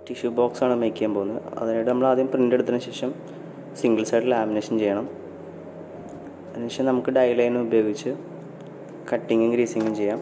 tissue ബോക്സാണ് make ചെയ്യാൻ പോകുന്നത് അതിനായിട്ട് നമ്മൾ ആദ്യം പ്രിൻ്റ് എടുത്തതിന് ശേഷം സിംഗിൾ സൈഡ് ലാമിനേഷൻ ചെയ്യണം അതിനുശേഷം നമുക്ക് ഡൈ ലൈൻ ഉപയോഗിച്ച് കട്ടിങ്ങും ഗ്രീസിങ്ങും ചെയ്യാം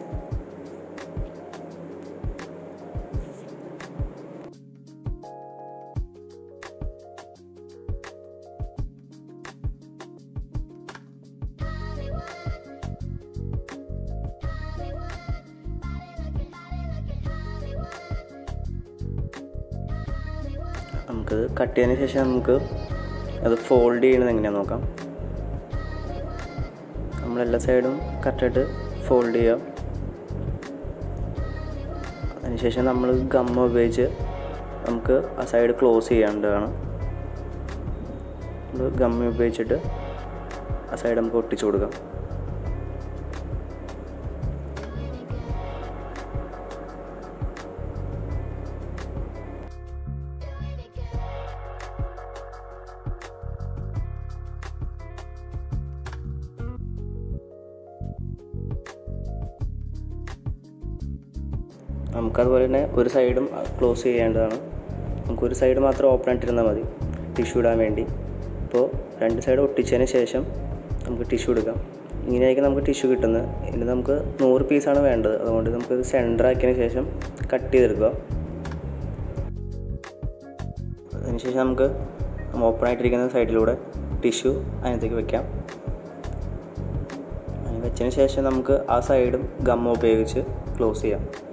നമുക്കത് കട്ട് ചെയ്തതിന് ശേഷം നമുക്ക് അത് ഫോൾഡ് ചെയ്യണത് എങ്ങനെയാണെന്ന് നോക്കാം നമ്മളെല്ലാ സൈഡും കറക്റ്റായിട്ട് ഫോൾഡ് ചെയ്യാം അതിനുശേഷം നമ്മൾ ഗമ്മ ഉപയോഗിച്ച് നമുക്ക് ആ സൈഡ് ക്ലോസ് ചെയ്യാണ്ടതാണ് നമ്മൾ ഗമ്മ ഉപയോഗിച്ചിട്ട് ആ സൈഡ് നമുക്ക് ഒട്ടിച്ചു കൊടുക്കാം നമുക്കതുപോലെ തന്നെ ഒരു സൈഡും ക്ലോസ് ചെയ്യേണ്ടതാണ് നമുക്കൊരു സൈഡ് മാത്രം ഓപ്പൺ ആയിട്ടിരുന്നാൽ മതി ടിഷ്യൂ ഇടാൻ വേണ്ടി അപ്പോൾ രണ്ട് സൈഡ് ഒട്ടിച്ചതിന് ശേഷം നമുക്ക് ടിഷ്യൂ എടുക്കാം ഇങ്ങനെയായിരിക്കും നമുക്ക് ടിഷ്യൂ കിട്ടുന്നത് ഇനി നമുക്ക് നൂറ് പീസാണ് വേണ്ടത് അതുകൊണ്ട് നമുക്ക് സെൻറ്റർ ആക്കിയതിന് ശേഷം കട്ട് ചെയ്തെടുക്കുക അതിനുശേഷം നമുക്ക് ഓപ്പൺ ആയിട്ടിരിക്കുന്ന സൈഡിലൂടെ ടിഷ്യൂ അതിനകത്തേക്ക് വെക്കാം അതിന് വെച്ചതിന് ശേഷം നമുക്ക് ആ സൈഡും ഗമ്മ ഉപയോഗിച്ച് ക്ലോസ് ചെയ്യാം